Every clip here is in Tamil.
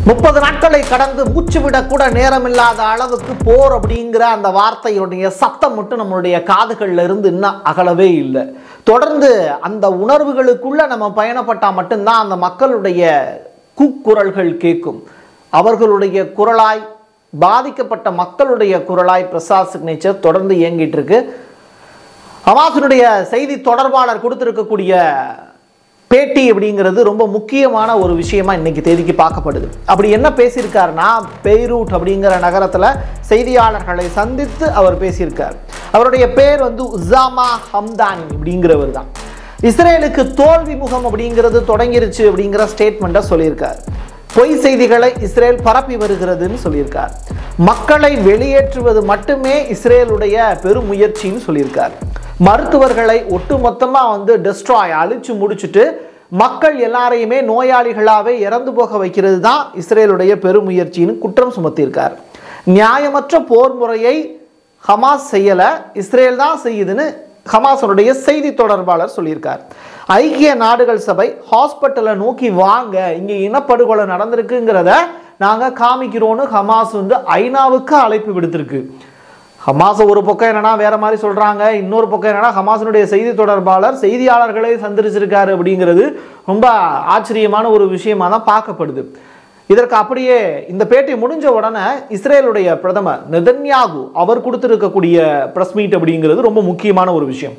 முப்பது நாட்களை கடந்து மூச்சு விட கூட நேரமில்லாத அளவுக்கு போர் அப்படிங்கிற அந்த வார்த்தையுடைய சத்தம் மட்டும் நம்மளுடைய காதுகள்ல இருந்து இன்னும் அகலவே இல்லை தொடர்ந்து அந்த உணர்வுகளுக்குள்ள நம்ம பயணப்பட்டா மட்டும்தான் அந்த மக்களுடைய கூக்குரல்கள் கேட்கும் அவர்களுடைய குரலாய் பாதிக்கப்பட்ட மக்களுடைய குரலாய் பிரசாத் சிக்னேச்சர் தொடர்ந்து இயங்கிட்டு இருக்கு ஹமாஸினுடைய செய்தி தொடர்பாளர் கொடுத்திருக்கக்கூடிய பேட்டி அப்படிங்கிறது ரொம்ப முக்கியமான ஒரு விஷயமா இன்னைக்கு தேதிக்கு பார்க்கப்படுது அப்படி என்ன பேசியிருக்காருன்னா பெய்ரூட் அப்படிங்கிற நகரத்தில் செய்தியாளர்களை சந்தித்து அவர் பேசியிருக்கார் அவருடைய பேர் வந்து உசாமா ஹம்தானி அப்படிங்கிறவர் தான் இஸ்ரேலுக்கு தோல்வி முகம் அப்படிங்கிறது தொடங்கிருச்சு அப்படிங்கிற ஸ்டேட்மெண்ட்டை சொல்லியிருக்கார் பொய் செய்திகளை இஸ்ரேல் பரப்பி வருகிறதுன்னு சொல்லியிருக்கார் மக்களை வெளியேற்றுவது மட்டுமே இஸ்ரேலுடைய பெருமுயற்சின்னு சொல்லியிருக்கார் மருத்துவர்களை ஒட்டுமொத்தமாக வந்து டெஸ்ட்ராய் அழிச்சு முடிச்சுட்டு மக்கள் எல்லாரையுமே நோயாளிகளாகவே இறந்து போக வைக்கிறது தான் இஸ்ரேலுடைய பெருமுயற்சின்னு குற்றம் சுமத்தியிருக்கார் நியாயமற்ற போர் முறையை ஹமாஸ் செய்யலை இஸ்ரேல் தான் செய்யுதுன்னு ஹமாஸனுடைய செய்தி தொடர்பாளர் சொல்லியிருக்கார் ஐக்கிய நாடுகள் சபை ஹாஸ்பிட்டலை நோக்கி வாங்க இங்கே இனப்படுகொலை நடந்திருக்குங்கிறத நாங்கள் காமிக்கிறோன்னு ஹமாஸ் வந்து ஐநாவுக்கு அழைப்பு விடுத்திருக்கு ஹமாஸ் ஒரு பக்கம் என்னன்னா வேற மாதிரி சொல்றாங்க இன்னொரு பக்கம் என்னன்னா ஹமாஸினுடைய செய்தி தொடர்பாளர் செய்தியாளர்களை சந்திச்சிருக்காரு அப்படிங்கிறது ரொம்ப ஆச்சரியமான ஒரு விஷயமா தான் பார்க்கப்படுது இதற்கு அப்படியே இந்த பேட்டி முடிஞ்ச உடனே இஸ்ரேலுடைய பிரதமர் நெதன்யாகு அவர் கொடுத்திருக்கக்கூடிய பிரஸ் மீட் அப்படிங்கிறது ரொம்ப முக்கியமான ஒரு விஷயம்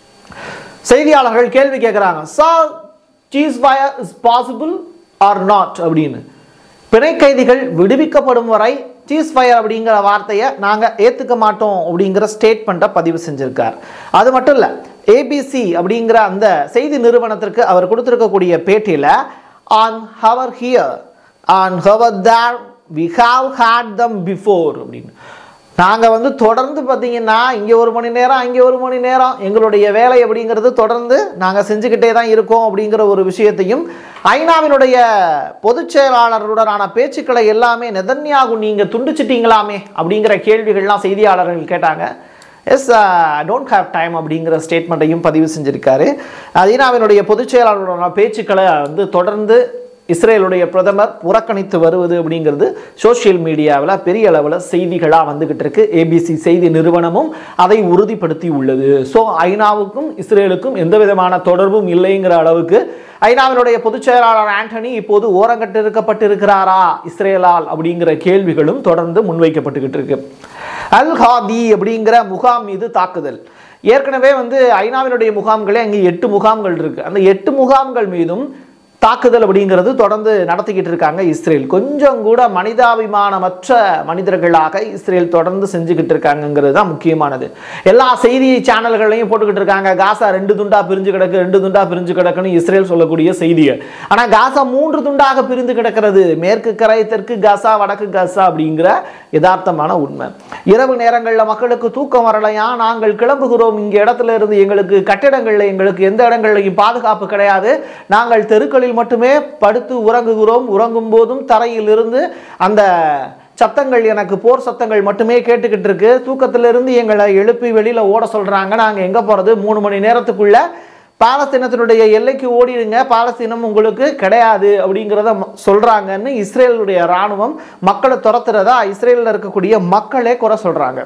செய்தியாளர்கள் கேள்வி கேட்குறாங்க sir cease fire is possible or not அப்படின்னு பிணை கைதிகள் விடுவிக்கப்படும் வரை சீஸ் ஃபயர் அப்படிங்கிற வார்த்தையை நாங்கள் ஏற்றுக்க மாட்டோம் அப்படிங்கிற ஸ்டேட்மெண்ட்டை பதிவு செஞ்சிருக்கார் அது மட்டும் இல்லை ஏபிசி அப்படிங்கிற அந்த செய்தி நிறுவனத்திற்கு அவர் கொடுத்துருக்கக்கூடிய பேட்டியில் an hour here an hour there we have had them before அப்படின்னு நாங்கள் வந்து தொடர்ந்து பார்த்தீங்கன்னா இங்கே ஒரு மணி நேரம் அங்கே ஒரு மணி நேரம் எங்களுடைய வேலை அப்படிங்கிறது தொடர்ந்து நாங்கள் செஞ்சுக்கிட்டே தான் இருக்கோம் அப்படிங்கிற ஒரு விஷயத்தையும் ஐநாவினுடைய பொதுச் செயலாளருடனான பேச்சுக்களை எல்லாமே நெதன்யாகு நீங்கள் துண்டிச்சிட்டீங்களாமே அப்படிங்கிற கேள்விகள்லாம் செய்தியாளர்கள் கேட்டாங்க எஸ் டோன்ட் ஹேவ் டைம் அப்படிங்கிற ஸ்டேட்மெண்ட்டையும் பதிவு செஞ்சிருக்காரு ஐநாவினுடைய பொதுச் செயலாளருடனான பேச்சுக்களை வந்து தொடர்ந்து இஸ்ரேலுடைய பிரதமர் புறக்கணித்து வருவது அப்படிங்கிறது சோஷியல் மீடியாவில் பெரிய அளவில் செய்திகளாக வந்துகிட்டு இருக்கு ஏபிசி செய்தி நிறுவனமும் அதை உறுதிப்படுத்தி உள்ளது ஸோ ஐநாவுக்கும் இஸ்ரேலுக்கும் எந்த விதமான தொடர்பும் இல்லைங்கிற அளவுக்கு ஐநாவினுடைய பொதுச் செயலாளர் ஆண்டனி இப்போது ஓரங்கட்டிருக்கப்பட்டிருக்கிறாரா இஸ்ரேலால் அப்படிங்கிற கேள்விகளும் தொடர்ந்து முன்வைக்கப்பட்டுக்கிட்டு இருக்கு அல் ஹாதி அப்படிங்கிற முகாம் மீது தாக்குதல் ஏற்கனவே வந்து ஐநாவினுடைய முகாம்களே அங்கே எட்டு முகாம்கள் இருக்கு அந்த எட்டு முகாம்கள் மீதும் தாக்குதல் அப்படிங்கிறது தொடர்ந்து நடத்திக்கிட்டு இருக்காங்க இஸ்ரேல் கொஞ்சம் கூட மனிதாபிமானமற்ற மனிதர்களாக இஸ்ரேல் தொடர்ந்து செஞ்சுக்கிட்டு இருக்காங்கங்கிறது தான் முக்கியமானது எல்லா செய்தி சேனல்களையும் போட்டுக்கிட்டு இருக்காங்க காசா ரெண்டு துண்டா பிரிஞ்சு கிடக்கு ரெண்டு துண்டா பிரிஞ்சு கிடக்குன்னு இஸ்ரேல் சொல்லக்கூடிய செய்தியை ஆனால் காசா மூன்று துண்டாக பிரிந்து கிடக்கிறது மேற்கு கரை தெற்கு காசா வடக்கு காசா அப்படிங்கிற யதார்த்தமான உண்மை இரவு நேரங்களில் மக்களுக்கு தூக்கம் வரலையா நாங்கள் கிளம்புகிறோம் இங்கே இடத்துல இருந்து எங்களுக்கு கட்டிடங்களில் எங்களுக்கு எந்த இடங்கள்லையும் பாதுகாப்பு கிடையாது நாங்கள் தெருக்களில் மட்டுமே படுத்து உறங்குகிறோம் உறங்கும் போதும் தரையில் இருந்து அந்த சத்தங்கள் எனக்கு போர் சத்தங்கள் மட்டுமே கேட்டுக்கிட்டு இருக்கு தூக்கத்திலிருந்து எங்களை எழுப்பி வெளியில் ஓட சொல்கிறாங்க நாங்கள் எங்கே போகிறது மூணு மணி நேரத்துக்குள்ள பாலஸ்தீனத்தினுடைய எல்லைக்கு ஓடிடுங்க பாலஸ்தீனம் உங்களுக்கு கிடையாது அப்படிங்கிறத ம- சொல்றாங்கன்னு இஸ்ரேலுடைய இராணுவம் மக்களை துரத்துறதா இஸ்ரேலில் இருக்கக்கூடிய மக்களே குறை சொல்றாங்க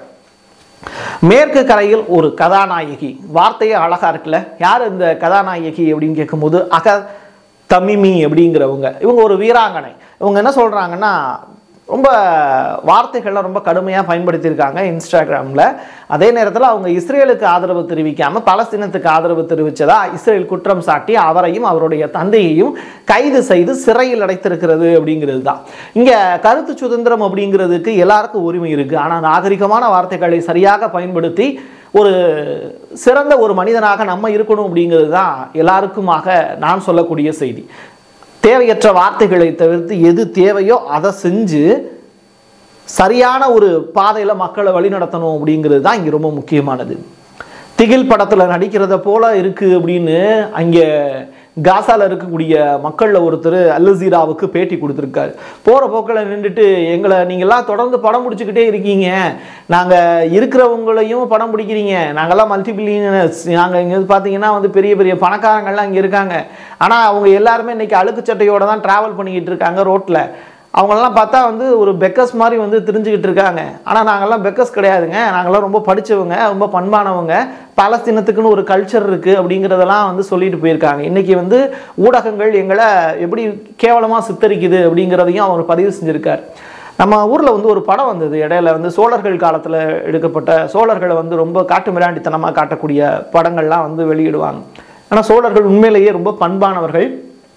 மேற்கு கரையில் ஒரு கதாநாயகி வார்த்தையே அழகா இருக்குல்ல யார் இந்த கதாநாயகி அப்படின்னு கேட்கும்போது அக தமிமி அப்படிங்கிறவங்க இவங்க ஒரு வீராங்கனை இவங்க என்ன சொல்றாங்கன்னா ரொம்ப வார்த்தைகள்லாம் ரொம்ப கடுமையாக பயன்படுத்தியிருக்காங்க இன்ஸ்டாகிராமில் அதே நேரத்தில் அவங்க இஸ்ரேலுக்கு ஆதரவு தெரிவிக்காமல் பலஸ்தீனத்துக்கு ஆதரவு தெரிவித்ததா இஸ்ரேல் குற்றம் சாட்டி அவரையும் அவருடைய தந்தையையும் கைது செய்து சிறையில் அடைத்திருக்கிறது அப்படிங்கிறது தான் இங்கே கருத்து சுதந்திரம் அப்படிங்கிறதுக்கு எல்லாருக்கும் உரிமை இருக்குது ஆனால் நாகரிகமான வார்த்தைகளை சரியாக பயன்படுத்தி ஒரு சிறந்த ஒரு மனிதனாக நம்ம இருக்கணும் அப்படிங்கிறது தான் எல்லாருக்குமாக நான் சொல்லக்கூடிய செய்தி தேவையற்ற வார்த்தைகளை தவிர்த்து எது தேவையோ அதை செஞ்சு சரியான ஒரு பாதையில் மக்களை வழிநடத்தணும் அப்படிங்கிறது தான் இங்கே ரொம்ப முக்கியமானது திகில் படத்தில் நடிக்கிறத போல இருக்கு அப்படின்னு அங்கே காசால இருக்கக்கூடிய மக்களில் ஒருத்தர் அல்லசீராவுக்கு பேட்டி கொடுத்துருக்காரு போகிற போக்கில் நின்றுட்டு எங்களை நீங்கள்லாம் தொடர்ந்து படம் பிடிச்சிக்கிட்டே இருக்கீங்க நாங்கள் இருக்கிறவங்களையும் படம் பிடிக்கிறீங்க நாங்கள்லாம் மல்டி பில்லியனர்ஸ் நாங்கள் இங்கே பார்த்தீங்கன்னா வந்து பெரிய பெரிய பணக்காரங்கள்லாம் இங்கே இருக்காங்க ஆனால் அவங்க எல்லாருமே இன்னைக்கு அழுக்கு சட்டையோட தான் ட்ராவல் பண்ணிக்கிட்டு இருக்காங்க ரோட்டில் அவங்களெல்லாம் பார்த்தா வந்து ஒரு பெக்கஸ் மாதிரி வந்து தெரிஞ்சுக்கிட்டு இருக்காங்க ஆனால் நாங்கள்லாம் பெக்கஸ் கிடையாதுங்க நாங்கள்லாம் ரொம்ப படித்தவங்க ரொம்ப பண்பானவங்க பாலஸ்தீனத்துக்குன்னு ஒரு கல்ச்சர் இருக்குது அப்படிங்கிறதெல்லாம் வந்து சொல்லிட்டு போயிருக்காங்க இன்றைக்கி வந்து ஊடகங்கள் எங்களை எப்படி கேவலமாக சித்தரிக்குது அப்படிங்கிறதையும் அவர் பதிவு செஞ்சுருக்கார் நம்ம ஊரில் வந்து ஒரு படம் வந்தது இடையில வந்து சோழர்கள் காலத்தில் எடுக்கப்பட்ட சோழர்களை வந்து ரொம்ப காட்டு மிராண்டித்தனமாக காட்டக்கூடிய படங்கள்லாம் வந்து வெளியிடுவாங்க ஆனால் சோழர்கள் உண்மையிலேயே ரொம்ப பண்பானவர்கள்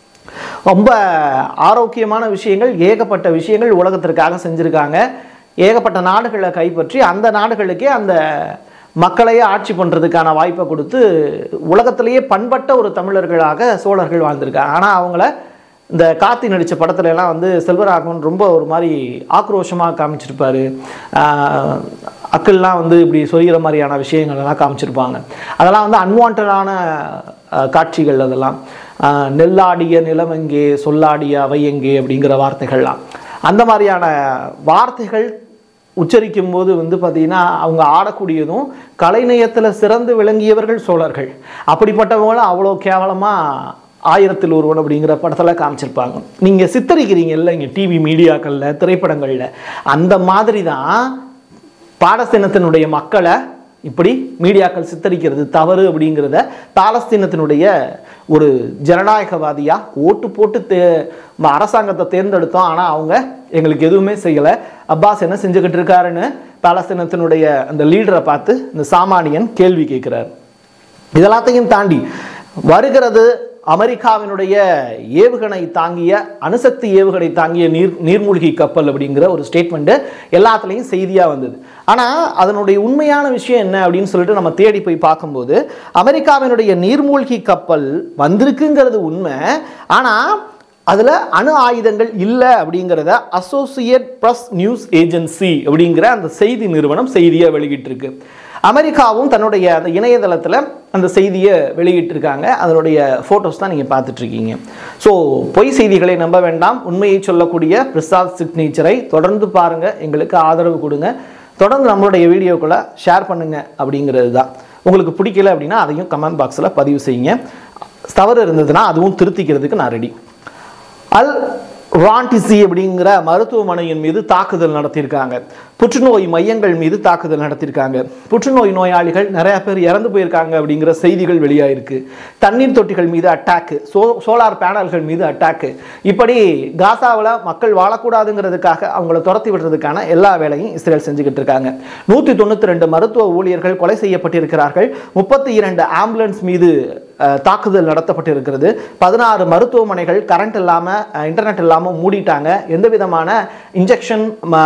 ரொம்ப ஆரோக்கியமான விஷயங்கள் ஏகப்பட்ட விஷயங்கள் உலகத்திற்காக செஞ்சுருக்காங்க ஏகப்பட்ட நாடுகளை கைப்பற்றி அந்த நாடுகளுக்கே அந்த மக்களையே ஆட்சி பண்ணுறதுக்கான வாய்ப்பை கொடுத்து உலகத்திலேயே பண்பட்ட ஒரு தமிழர்களாக சோழர்கள் வாழ்ந்திருக்காங்க ஆனால் அவங்கள இந்த கார்த்தி நடித்த படத்துல எல்லாம் வந்து செல்வராகவன் ரொம்ப ஒரு மாதிரி ஆக்ரோஷமாக காமிச்சிருப்பாரு ஆஹ் அக்கள்லாம் வந்து இப்படி சொல்கிற மாதிரியான விஷயங்கள் எல்லாம் காமிச்சிருப்பாங்க அதெல்லாம் வந்து அன்வான்டான காட்சிகள் அதெல்லாம் ஆஹ் நெல்லாடிய நிலமெங்கே சொல்லாடிய அவை எங்கே அப்படிங்கிற வார்த்தைகள்லாம் அந்த மாதிரியான வார்த்தைகள் உச்சரிக்கும் போது வந்து பார்த்தீங்கன்னா அவங்க ஆடக்கூடியதும் கலைநயத்தில் சிறந்து விளங்கியவர்கள் சோழர்கள் அப்படிப்பட்டவங்களும் அவ்வளோ கேவலமாக ஆயிரத்தில் ஒருவன் அப்படிங்கிற படத்தில் காமிச்சிருப்பாங்க நீங்கள் சித்தரிக்கிறீங்கல்ல இங்கே டிவி மீடியாக்களில் திரைப்படங்களில் அந்த மாதிரி தான் பாலஸ்தீனத்தினுடைய மக்களை இப்படி மீடியாக்கள் சித்தரிக்கிறது தவறு அப்படிங்கிறத பாலஸ்தீனத்தினுடைய ஒரு ஜனநாயகவாதியாக ஓட்டு போட்டு தே ம- அரசாங்கத்தை தேர்ந்தெடுத்தோம் ஆனால் அவங்க எங்களுக்கு எதுவுமே செய்யலை அப்பாஸ் என்ன செஞ்சுக்கிட்டு இருக்காருன்னு பாலஸ்தீனத்தினுடைய அந்த லீடரை பார்த்து இந்த சாமானியன் கேள்வி கேட்குறாரு இதெல்லாத்தையும் தாண்டி வருகிறது அமெரிக்காவினுடைய ஏவுகணை தாங்கிய அணுசக்தி ஏவுகணை தாங்கிய நீர் நீர்மூழ்கி கப்பல் அப்படிங்கிற ஒரு ஸ்டேட்மெண்ட்டு எல்லாத்துலேயும் செய்தியாக வந்தது ஆனால் அதனுடைய உண்மையான விஷயம் என்ன அப்படின்னு சொல்லிட்டு நம்ம தேடி போய் பார்க்கும்போது அமெரிக்காவினுடைய நீர்மூழ்கி கப்பல் வந்திருக்குங்கிறது உண்மை ஆனால் அதில் அணு ஆயுதங்கள் இல்லை அப்படிங்கிறத அசோசியேட் ப்ரெஸ் நியூஸ் ஏஜென்சி அப்படிங்கிற அந்த செய்தி நிறுவனம் செய்தியை வெளியிட்டிருக்கு அமெரிக்காவும் தன்னுடைய அந்த இணையதளத்தில் அந்த செய்தியை வெளியிட்டிருக்காங்க அதனுடைய ஃபோட்டோஸ் தான் நீங்கள் பார்த்துட்ருக்கீங்க ஸோ பொய் செய்திகளை நம்ப வேண்டாம் உண்மையை சொல்லக்கூடிய பிரசாத் சிக்னேச்சரை தொடர்ந்து பாருங்கள் எங்களுக்கு ஆதரவு கொடுங்க தொடர்ந்து நம்மளுடைய வீடியோக்களை ஷேர் பண்ணுங்க அப்படிங்கிறது தான் உங்களுக்கு பிடிக்கல அப்படின்னா அதையும் கமெண்ட் பாக்ஸில் பதிவு செய்யுங்க தவறு இருந்ததுன்னா அதுவும் திருத்திக்கிறதுக்கு நான் ரெடி அல் ரான்டிசி அப்படிங்கிற மருத்துவமனையின் மீது தாக்குதல் நடத்தியிருக்காங்க புற்றுநோய் மையங்கள் மீது தாக்குதல் நடத்தியிருக்காங்க புற்றுநோய் நோயாளிகள் நிறைய பேர் இறந்து போயிருக்காங்க அப்படிங்கிற செய்திகள் வெளியாயிருக்கு தண்ணீர் தொட்டிகள் மீது அட்டாக்கு சோ சோலார் பேனல்கள் மீது அட்டாக்கு இப்படி காசாவில் மக்கள் வாழக்கூடாதுங்கிறதுக்காக அவங்கள துரத்தி விடுறதுக்கான எல்லா வேலையும் இஸ்ரேல் செஞ்சுக்கிட்டு இருக்காங்க நூற்றி தொண்ணூற்றி ரெண்டு மருத்துவ ஊழியர்கள் கொலை செய்யப்பட்டிருக்கிறார்கள் முப்பத்தி இரண்டு ஆம்புலன்ஸ் மீது அஹ், தாக்குதல் நடத்தப்பட்டிருக்கிறது பதினாறு மருத்துவமனைகள் கரண்ட் இல்லாமல் இன்டர்நெட் இல்லாமல் மூடிட்டாங்க எந்த விதமான இன்ஜெக்ஷன்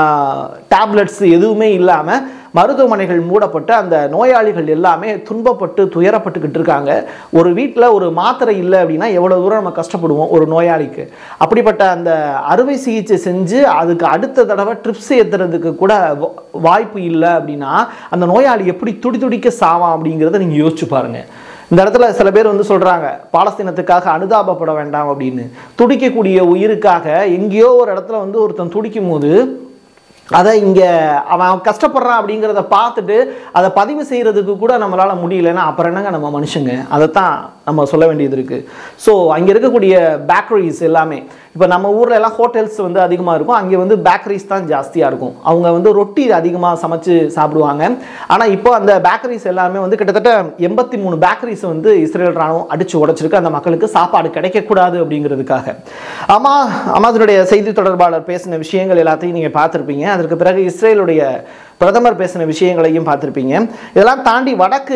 டேப்லெட்ஸ் எதுவுமே இல்லாமல் மருத்துவமனைகள் மூடப்பட்டு அந்த நோயாளிகள் எல்லாமே துன்பப்பட்டு துயரப்பட்டுக்கிட்டு இருக்காங்க ஒரு வீட்டில் ஒரு மாத்திரை இல்லை அப்படின்னா எவ்வளோ தூரம் நம்ம கஷ்டப்படுவோம் ஒரு நோயாளிக்கு அப்படிப்பட்ட அந்த அறுவை சிகிச்சை செஞ்சு அதுக்கு அடுத்த தடவை ட்ரிப்ஸ் ஏற்றுறதுக்கு கூட வ- வாய்ப்பு இல்லை அப்படின்னா அந்த நோயாளி எப்படி துடி துடிக்க சாவான் அப்படிங்கிறத நீங்கள் யோசிச்சு பாருங்கள் இந்த இடத்துல சில பேர் வந்து சொல்றாங்க பாலஸ்தீனத்துக்காக அனுதாபப்பட வேண்டாம் அப்படின்னு துடிக்கக்கூடிய உயிருக்காக எங்கேயோ ஒரு இடத்துல வந்து ஒருத்தன் துடிக்கும் போது அதை இங்கே அவன் கஷ்டப்படுறான் அப்படிங்கிறத பார்த்துட்டு அதை பதிவு செய்கிறதுக்கு கூட நம்மளால் முடியலன்னா அப்புறம் என்னங்க நம்ம மனுஷங்க அதைத்தான் நம்ம சொல்ல வேண்டியது இருக்குது ஸோ அங்கே இருக்கக்கூடிய பேக்கரிஸ் எல்லாமே இப்போ நம்ம ஊர்ல எல்லாம் ஹோட்டல்ஸ் வந்து அதிகமாக இருக்கும் அங்கே வந்து பேக்கரிஸ் தான் ஜாஸ்தியாக இருக்கும் அவங்க வந்து ரொட்டி அதிகமாக சமைச்சு சாப்பிடுவாங்க ஆனால் இப்போ அந்த பேக்கரிஸ் எல்லாமே வந்து கிட்டத்தட்ட எண்பத்தி மூணு பேக்கரிஸ் வந்து இஸ்ரேல் ராணுவம் அடிச்சு உடைச்சிருக்கு அந்த மக்களுக்கு சாப்பாடு கிடைக்கக்கூடாது அப்படிங்கிறதுக்காக அம்மா அம்மாதனுடைய செய்தி தொடர்பாளர் பேசின விஷயங்கள் எல்லாத்தையும் நீங்கள் பார்த்துருப்பீங்க அதற்கு பிறகு இஸ்ரேலுடைய பிரதமர் பேசின விஷயங்களையும் பார்த்துருப்பீங்க இதெல்லாம் தாண்டி வடக்கு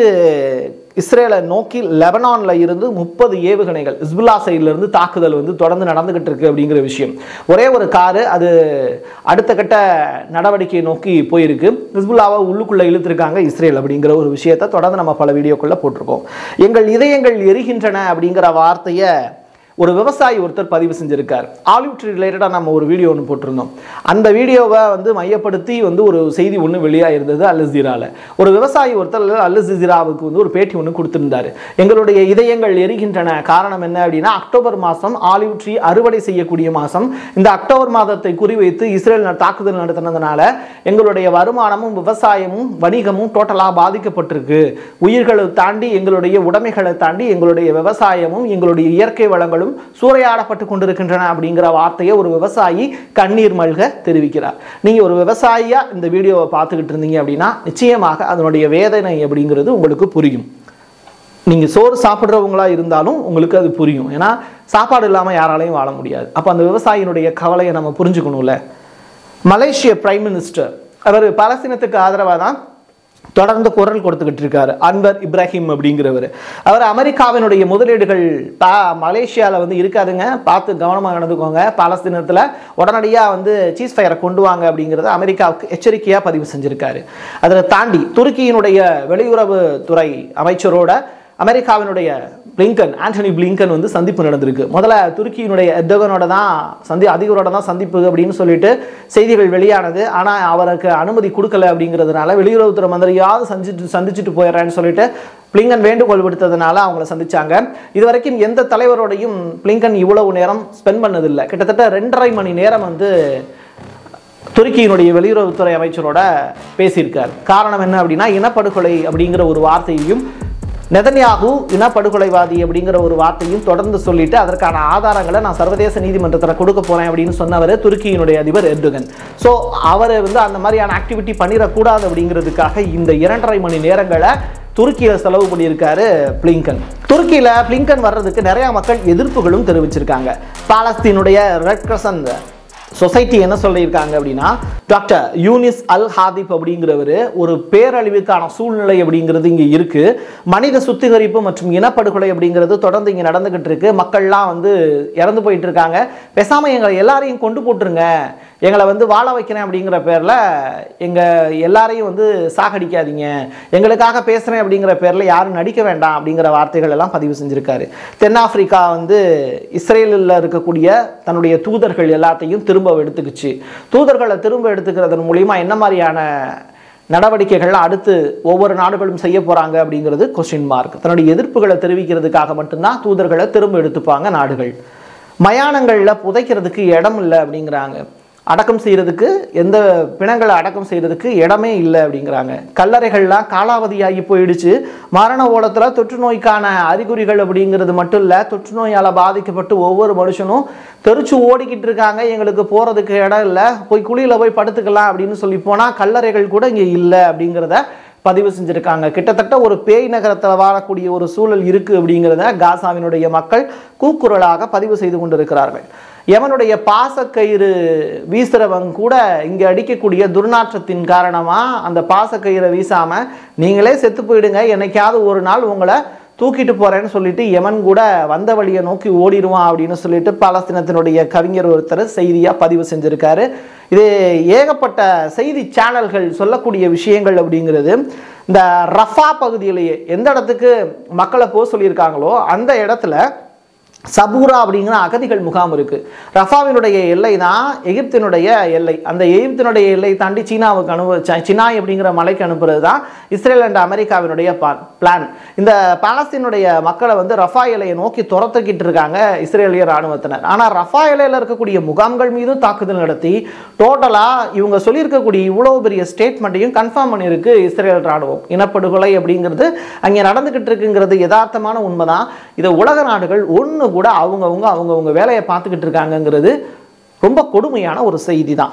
இஸ்ரேலை நோக்கி லெபனான்ல இருந்து முப்பது ஏவுகணைகள் இஸ்புல்லா சைடுல இருந்து தாக்குதல் வந்து தொடர்ந்து நடந்துகிட்டு இருக்கு அப்படிங்கிற விஷயம் ஒரே ஒரு காரு அது அடுத்த கட்ட நடவடிக்கையை நோக்கி போயிருக்கு ஹிஸ்புல்லாவை உள்ளுக்குள்ள இழுத்துருக்காங்க இஸ்ரேல் அப்படிங்கிற ஒரு விஷயத்தை தொடர்ந்து நம்ம பல வீடியோக்குள்ள போட்டிருக்கோம் எங்கள் இதயங்கள் எரிகின்றன அப்படிங்கிற வார்த்தையை ஒரு விவசாயி ஒருத்தர் பதிவு செஞ்சிருக்கார் ஆலிவ் ட்ரீ ரிலேட்டடாக நம்ம ஒரு வீடியோ ஒன்று போட்டிருந்தோம் அந்த வீடியோவை வந்து மையப்படுத்தி வந்து ஒரு செய்தி ஒன்று வெளியாயிருந்தது அல் ஜீரால ஒரு விவசாயி ஒருத்தர் அல் ஜீராவுக்கு வந்து ஒரு பேட்டி ஒன்று கொடுத்திருந்தாரு எங்களுடைய இதயங்கள் எரிகின்றன காரணம் என்ன அப்படின்னா அக்டோபர் மாதம் ஆலிவ் ட்ரீ அறுவடை செய்யக்கூடிய மாதம் இந்த அக்டோபர் மாதத்தை குறிவைத்து இஸ்ரேல் ந- தாக்குதல் நடத்தினதுனால எங்களுடைய வருமானமும் விவசாயமும் வணிகமும் டோட்டலாக பாதிக்கப்பட்டிருக்கு உயிர்களை தாண்டி எங்களுடைய உடைமைகளை தாண்டி எங்களுடைய விவசாயமும் எங்களுடைய இயற்கை வளங்களும் பயிர்களும் சூறையாடப்பட்டு கொண்டிருக்கின்றன அப்படிங்கிற வார்த்தையை ஒரு விவசாயி கண்ணீர் மல்க தெரிவிக்கிறார் நீங்கள் ஒரு விவசாயியா இந்த வீடியோவை பார்த்துக்கிட்டு இருந்தீங்க அப்படின்னா நிச்சயமாக அதனுடைய வேதனை அப்படிங்கிறது உங்களுக்கு புரியும் நீங்கள் சோறு சாப்பிட்றவங்களா இருந்தாலும் உங்களுக்கு அது புரியும் ஏன்னா சாப்பாடு இல்லாமல் யாராலையும் வாழ முடியாது அப்போ அந்த விவசாயினுடைய கவலையை நம்ம புரிஞ்சுக்கணும்ல மலேசிய பிரைம் மினிஸ்டர் அவர் பாலஸ்தீனத்துக்கு ஆதரவாக தான் தொடர்ந்து குரல் கொடுத்துக்கிட்டு இருக்காரு அன்வர் இப்ராஹிம் அப்படிங்கிறவர் அவர் அமெரிக்காவினுடைய முதலீடுகள் பா மலேசியாவில் வந்து இருக்காதுங்க பார்த்து கவனமாக நடந்துக்கோங்க பாலஸ்தீனத்தில் உடனடியாக வந்து சீஸ் ஃபயரை கொண்டு வாங்க அப்படிங்கிறத அமெரிக்காவுக்கு எச்சரிக்கையாக பதிவு செஞ்சிருக்காரு அதில் தாண்டி துருக்கியினுடைய வெளியுறவு துறை அமைச்சரோட அமெரிக்காவினுடைய பிளிங்கன் ஆண்டனி பிளிங்கன் வந்து சந்திப்பு நடந்திருக்கு முதல்ல துருக்கியினுடைய எர்டோகனோட தான் சந்தி அதிபரோட தான் சந்திப்பு அப்படின்னு சொல்லிட்டு செய்திகள் வெளியானது ஆனால் அவருக்கு அனுமதி கொடுக்கல அப்படிங்கிறதுனால வெளியுறவுத்துறை மந்திரியாவது சந்திச்சு சந்திச்சுட்டு போயிடுறேன்னு சொல்லிட்டு பிளிங்கன் வேண்டுகோள் விடுத்ததுனால அவங்கள சந்திச்சாங்க இதுவரைக்கும் எந்த தலைவரோடையும் பிளிங்கன் இவ்வளவு நேரம் ஸ்பெண்ட் பண்ணதில்லை கிட்டத்தட்ட ரெண்டரை மணி நேரம் வந்து துருக்கியினுடைய வெளியுறவுத்துறை அமைச்சரோட பேசியிருக்கார் காரணம் என்ன அப்படின்னா இனப்படுகொலை அப்படிங்கிற ஒரு வார்த்தையையும் நெதன்யாகு இனப்படுகொலைவாதி அப்படிங்கிற ஒரு வார்த்தையும் தொடர்ந்து சொல்லிட்டு அதற்கான ஆதாரங்களை நான் சர்வதேச நீதிமன்றத்தில் கொடுக்க போறேன் அப்படின்னு சொன்னவர் துருக்கியினுடைய அதிபர் எர்டுகன் ஸோ அவர் வந்து அந்த மாதிரியான ஆக்டிவிட்டி பண்ணிடக்கூடாது அப்படிங்கிறதுக்காக இந்த இரண்டரை மணி நேரங்களை துருக்கியில் செலவு பண்ணியிருக்காரு பிளிங்கன் துருக்கியில் பிளிங்கன் வர்றதுக்கு நிறைய மக்கள் எதிர்ப்புகளும் தெரிவிச்சிருக்காங்க பாலஸ்தீனுடைய ரெட் கிரசன்ட் சொசைட்டி என்ன சொல்லியிருக்காங்க அப்படின்னா டாக்டர் யூனிஸ் அல் ஹாதிப் அப்படிங்கிறவர் ஒரு பேரழிவுக்கான சூழ்நிலை அப்படிங்கிறது இங்கே இருக்கு மனித சுத்திகரிப்பு மற்றும் இனப்படுகொலை அப்படிங்கிறது தொடர்ந்து இங்கே நடந்துகிட்டு இருக்கு மக்கள்லாம் வந்து இறந்து போயிட்டு இருக்காங்க பேசாம எங்களை எல்லாரையும் கொண்டு போட்டுருங்க எங்களை வந்து வாழ வைக்கிறேன் அப்படிங்கிற பேரில் எங்கள் எல்லாரையும் வந்து சாகடிக்காதீங்க எங்களுக்காக பேசுகிறேன் அப்படிங்கிற பேரில் யாரும் நடிக்க வேண்டாம் அப்படிங்கிற வார்த்தைகள் எல்லாம் பதிவு செஞ்சுருக்காரு தென்னாப்பிரிக்கா வந்து இஸ்ரேலில் இருக்கக்கூடிய தன்னுடைய தூதர்கள் எல்லாத்தையும் திரும்ப எடுத்துக்கிச்சு தூதர்களை திரும்ப எடுத்துக்கிறதன் மூலிமா என்ன மாதிரியான நடவடிக்கைகள்லாம் அடுத்து ஒவ்வொரு நாடுகளும் செய்ய போகிறாங்க அப்படிங்கிறது கொஸ்டின் மார்க் தன்னுடைய எதிர்ப்புகளை தெரிவிக்கிறதுக்காக மட்டும்தான் தூதர்களை திரும்ப எடுத்துப்பாங்க நாடுகள் மயானங்களில் புதைக்கிறதுக்கு இடம் இல்லை அப்படிங்கிறாங்க அடக்கம் செய்கிறதுக்கு எந்த பிணங்களை அடக்கம் செய்கிறதுக்கு இடமே இல்லை அப்படிங்கிறாங்க கல்லறைகள்லாம் காலாவதியாகி போயிடுச்சு மரண ஓலத்தில் தொற்று நோய்க்கான அறிகுறிகள் அப்படிங்கிறது மட்டும் இல்லை தொற்று நோயால் பாதிக்கப்பட்டு ஒவ்வொரு மனுஷனும் தெரிச்சு ஓடிக்கிட்டு இருக்காங்க எங்களுக்கு போகிறதுக்கு இடம் இல்லை போய் குழியில் போய் படுத்துக்கலாம் அப்படின்னு சொல்லி போனால் கல்லறைகள் கூட இங்கே இல்லை அப்படிங்கிறத பதிவு செஞ்சுருக்காங்க கிட்டத்தட்ட ஒரு பேய் நகரத்தில் வாழக்கூடிய ஒரு சூழல் இருக்குது அப்படிங்கிறத காசாவினுடைய மக்கள் கூக்குரலாக பதிவு செய்து கொண்டிருக்கிறார்கள் எவனுடைய பாசக்கயிறு வீசுறவங்க கூட இங்கே அடிக்கக்கூடிய துர்நாற்றத்தின் காரணமாக அந்த பாசக்கயிறை வீசாமல் நீங்களே செத்து போயிடுங்க என்னைக்காவது ஒரு நாள் உங்களை தூக்கிட்டு போறேன்னு சொல்லிட்டு யமன் கூட வந்த வழியை நோக்கி ஓடிடுவான் அப்படின்னு சொல்லிட்டு பாலஸ்தீனத்தினுடைய கவிஞர் ஒருத்தர் செய்தியாக பதிவு செஞ்சிருக்காரு இது ஏகப்பட்ட செய்தி சேனல்கள் சொல்லக்கூடிய விஷயங்கள் அப்படிங்கிறது இந்த ரஃபா பகுதியிலேயே எந்த இடத்துக்கு மக்களை போக சொல்லியிருக்காங்களோ அந்த இடத்துல சபூரா அப்படிங்கிற அகதிகள் முகாம் இருக்கு ரஃபாவினுடைய எல்லை தான் எகிப்தினுடைய எல்லை அந்த எகிப்தினுடைய எல்லை தாண்டி சீனாவுக்கு அனுப்பு ச- சினாய் அப்படிங்கிற மலைக்கு அனுப்புறது தான் இஸ்ரேல் அண்ட் அமெரிக்காவினுடைய பிளான் இந்த பாலஸ்தீனுடைய மக்களை வந்து ரஃபா எல்லையை நோக்கி துரத்துக்கிட்டு இருக்காங்க இஸ்ரேலிய ராணுவத்தினர் ஆனால் ரஃபா எல்லையில் இருக்கக்கூடிய முகாம்கள் மீதும் தாக்குதல் நடத்தி டோட்டலாக இவங்க சொல்லியிருக்கக்கூடிய இவ்வளவு பெரிய ஸ்டேட்மெண்ட்டையும் கன்ஃபார்ம் பண்ணியிருக்கு இஸ்ரேல் ராணுவம் இனப்படுகொலை அப்படிங்கிறது அங்கே நடந்துக்கிட்டு இருக்குங்கிறது யதார்த்தமான உண்மைதான் இதை உலக நாடுகள் ஒன்று கூட அவங்கவுங்க அவங்கவுங்க வேலையை பார்த்துக்கிட்டு இருக்காங்கங்கிறது ரொம்ப கொடுமையான ஒரு செய்தி தான்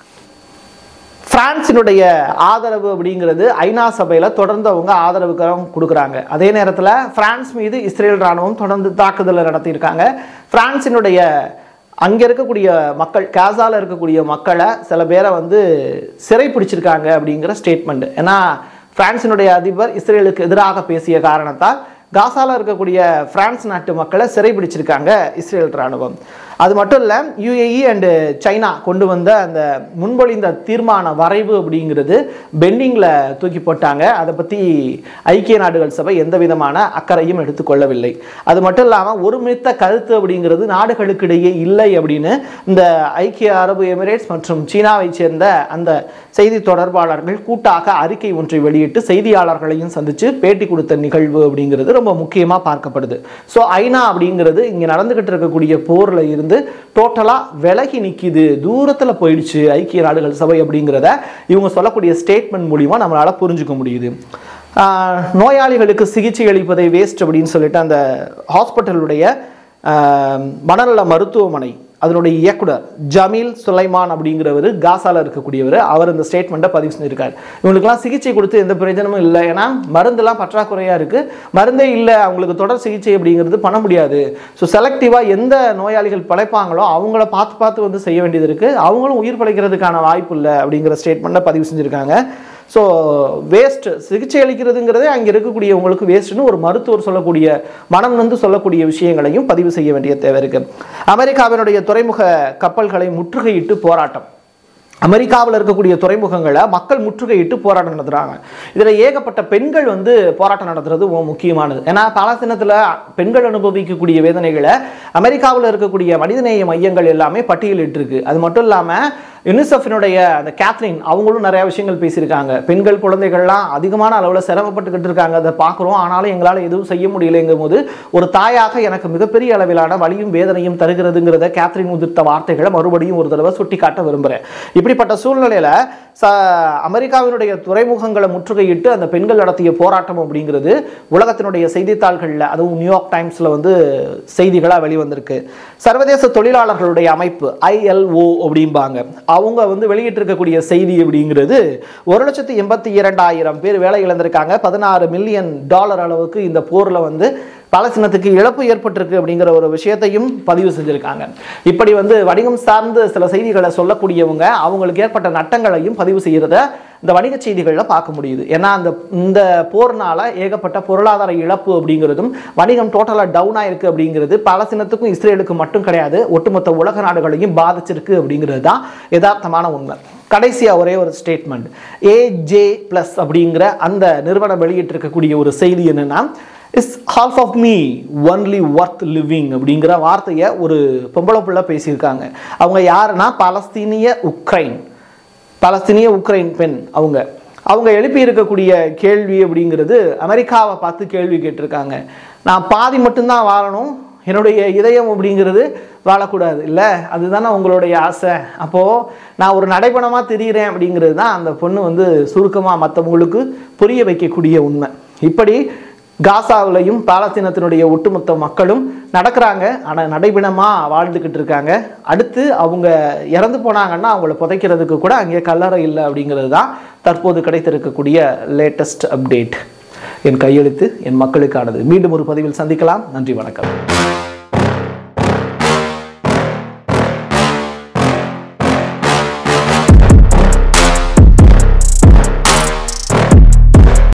பிரான்சினுடைய ஆதரவு அப்படிங்கிறது ஐநா சபையில் தொடர்ந்து அவங்க ஆதரவு கரம் கொடுக்குறாங்க அதே நேரத்தில் பிரான்ஸ் மீது இஸ்ரேல் ராணுவம் தொடர்ந்து தாக்குதலை நடத்தியிருக்காங்க பிரான்சினுடைய அங்கே இருக்கக்கூடிய மக்கள் காசால இருக்கக்கூடிய மக்களை சில பேரை வந்து சிறை பிடிச்சிருக்காங்க அப்படிங்கிற ஸ்டேட்மெண்ட் ஏன்னா பிரான்சினுடைய அதிபர் இஸ்ரேலுக்கு எதிராக பேசிய காரணத்தால் காசால இருக்கக்கூடிய பிரான்ஸ் நாட்டு மக்களை சிறைபிடிச்சிருக்காங்க இஸ்ரேல் ராணுவம் அது மட்டும் இல்லை யுஏஇ அண்டு சைனா கொண்டு வந்த அந்த முன்மொழிந்த தீர்மான வரைவு அப்படிங்கிறது பெண்டிங்கில் தூக்கி போட்டாங்க அதை பற்றி ஐக்கிய நாடுகள் சபை எந்த விதமான அக்கறையும் எடுத்துக்கொள்ளவில்லை அது மட்டும் இல்லாமல் ஒருமித்த கருத்து அப்படிங்கிறது நாடுகளுக்கிடையே இல்லை அப்படின்னு இந்த ஐக்கிய அரபு எமிரேட்ஸ் மற்றும் சீனாவை சேர்ந்த அந்த செய்தி தொடர்பாளர்கள் கூட்டாக அறிக்கை ஒன்றை வெளியிட்டு செய்தியாளர்களையும் சந்தித்து பேட்டி கொடுத்த நிகழ்வு அப்படிங்கிறது ரொம்ப முக்கியமாக பார்க்கப்படுது ஸோ ஐநா அப்படிங்கிறது இங்கே நடந்துகிட்டு இருக்கக்கூடிய போரில் இருந்து டோட்டலாக விலகி நிற்கிது தூரத்தில் போயிடுச்சு ஐக்கிய நாடுகள் சபை அப்படிங்கிறத இவங்க சொல்லக்கூடிய ஸ்டேட்மெண்ட் மூலிமா நம்மளால் புரிஞ்சுக்க முடியுது ஆஹ் நோயாளிகளுக்கு சிகிச்சை அளிப்பதை வேஸ்ட் அப்படின்னு சொல்லிட்டு அந்த ஹாஸ்பிட்டலுடைய ஆஹ், மனநல மருத்துவமனை அதனுடைய இயக்குனர் ஜமீல் சுலைமான் அப்படிங்கிறவர் காசால இருக்கக்கூடியவர் அவர் இந்த ஸ்டேட்மெண்ட்டை பதிவு செஞ்சிருக்காரு இவங்களுக்குலாம் சிகிச்சை கொடுத்து எந்த பிரயோஜனமும் இல்லை ஏன்னா மருந்துலாம் பற்றாக்குறையாக இருக்கு மருந்தே இல்லை அவங்களுக்கு தொடர் சிகிச்சை அப்படிங்கிறது பண்ண முடியாது ஸோ செலக்டிவாக எந்த நோயாளிகள் பிழைப்பாங்களோ அவங்கள பார்த்து பார்த்து வந்து செய்ய வேண்டியது இருக்கு அவங்களும் உயிர் பிழைக்கிறதுக்கான வாய்ப்பு இல்லை அப்படிங்கிற ஸ்டேட்மெண்ட்டை பதிவு செஞ்சுருக்காங்க ஸோ வேஸ்ட் சிகிச்சை அளிக்கிறதுங்கிறதே அங்கே இருக்கக்கூடியவங்களுக்கு வேஸ்ட்னு ஒரு மருத்துவர் சொல்லக்கூடிய மனம் வந்து சொல்லக்கூடிய விஷயங்களையும் பதிவு செய்ய வேண்டிய தேவை இருக்கு அமெரிக்காவினுடைய துறைமுக கப்பல்களை முற்றுகையிட்டு போராட்டம் அமெரிக்காவில் இருக்கக்கூடிய துறைமுகங்களை மக்கள் முற்றுகையிட்டு போராட்டம் நடத்துகிறாங்க இதில் ஏகப்பட்ட பெண்கள் வந்து போராட்டம் நடத்துறது ரொம்ப முக்கியமானது ஏன்னா பாலஸ்தீனத்தில் பெண்கள் அனுபவிக்கக்கூடிய வேதனைகளை அமெரிக்காவில் இருக்கக்கூடிய மனிதநேய மையங்கள் எல்லாமே பட்டியலிட்டிருக்கு அது மட்டும் இல்லாமல் யுனிசெஃபினுடைய அந்த கேத்ரின் அவங்களும் நிறைய விஷயங்கள் பேசியிருக்காங்க பெண்கள் குழந்தைகள்லாம் அதிகமான அளவில் சிரமப்பட்டுக்கிட்டு இருக்காங்க அதை பார்க்குறோம் ஆனாலும் எங்களால் எதுவும் செய்ய முடியலைங்கும் போது ஒரு தாயாக எனக்கு மிகப்பெரிய அளவிலான வலியும் வேதனையும் தருகிறதுங்கிறத கேத்ரின் உதிர்த்த வார்த்தைகளை மறுபடியும் ஒரு தடவை சுட்டி காட்ட விரும்புகிறேன் இப்படிப்பட்ட சூழ்நிலையில் ச அமெரிக்காவினுடைய துறைமுகங்களை முற்றுகையிட்டு அந்த பெண்கள் நடத்திய போராட்டம் அப்படிங்கிறது உலகத்தினுடைய செய்தித்தாள்களில் அதுவும் நியூயார்க் டைம்ஸில் வந்து செய்திகளாக வெளிவந்திருக்கு சர்வதேச தொழிலாளர்களுடைய அமைப்பு ஐஎல்ஓ அப்படிம்பாங்க அவங்க வந்து வெளியிட்டிருக்கக்கூடிய செய்தி அப்படிங்கிறது ஒரு லட்சத்து எண்பத்தி இரண்டாயிரம் பேர் வேலை இழந்திருக்காங்க பதினாறு மில்லியன் டாலர் அளவுக்கு இந்த போரில் வந்து பாலஸ்தீனத்துக்கு இழப்பு ஏற்பட்டிருக்கு அப்படிங்கிற ஒரு விஷயத்தையும் பதிவு செஞ்சிருக்காங்க இப்படி வந்து வணிகம் சார்ந்து சில செய்திகளை சொல்லக்கூடியவங்க அவங்களுக்கு ஏற்பட்ட நட்டங்களையும் பதிவு செய்கிறத இந்த வணிக செய்திகளில் பார்க்க முடியுது ஏன்னா அந்த இந்த போர்னால ஏகப்பட்ட பொருளாதார இழப்பு அப்படிங்கிறதும் வணிகம் டோட்டலாக டவுன் ஆயிருக்கு அப்படிங்கிறது பாலஸ்தீனத்துக்கும் இஸ்ரேலுக்கு மட்டும் கிடையாது ஒட்டுமொத்த உலக நாடுகளையும் பாதிச்சிருக்கு அப்படிங்கிறது தான் யதார்த்தமான உண்மை கடைசியாக ஒரே ஒரு ஸ்டேட்மெண்ட் ஏஜே ப்ளஸ் அப்படிங்கிற அந்த நிறுவனம் வெளியிட்டிருக்கக்கூடிய ஒரு செய்தி என்னன்னா is half of me only worth living அப்படிங்கிற வார்த்தையை ஒரு பொம்பளை புள்ள பேசியிருக்காங்க அவங்க யாருன்னா பாலஸ்தீனிய உக்ரைன் பாலஸ்தீனிய உக்ரைன் பெண் அவங்க அவங்க எழுப்பி இருக்கக்கூடிய கேள்வி அப்படிங்கிறது அமெரிக்காவை பார்த்து கேள்வி கேட்டிருக்காங்க நான் பாதி மட்டும்தான் வாழணும் என்னுடைய இதயம் அப்படிங்கிறது வாழக்கூடாது இல்லை அதுதானே உங்களுடைய ஆசை அப்போது நான் ஒரு நடைபணமாக தெரிகிறேன் அப்படிங்கிறது தான் அந்த பொண்ணு வந்து சுருக்கமாக மற்றவங்களுக்கு புரிய வைக்கக்கூடிய உண்மை இப்படி காசாவிலையும் பாலஸ்தீனத்தினுடைய ஒட்டுமொத்த மக்களும் நடக்கிறாங்க ஆனால் நடைபிணமாக வாழ்ந்துக்கிட்டு இருக்காங்க அடுத்து அவங்க இறந்து போனாங்கன்னா அவங்கள புதைக்கிறதுக்கு கூட அங்கே கல்லறை இல்லை அப்படிங்கிறது தான் தற்போது கிடைத்திருக்கக்கூடிய லேட்டஸ்ட் அப்டேட் என் கையெழுத்து என் மக்களுக்கானது மீண்டும் ஒரு பதிவில் சந்திக்கலாம் நன்றி வணக்கம்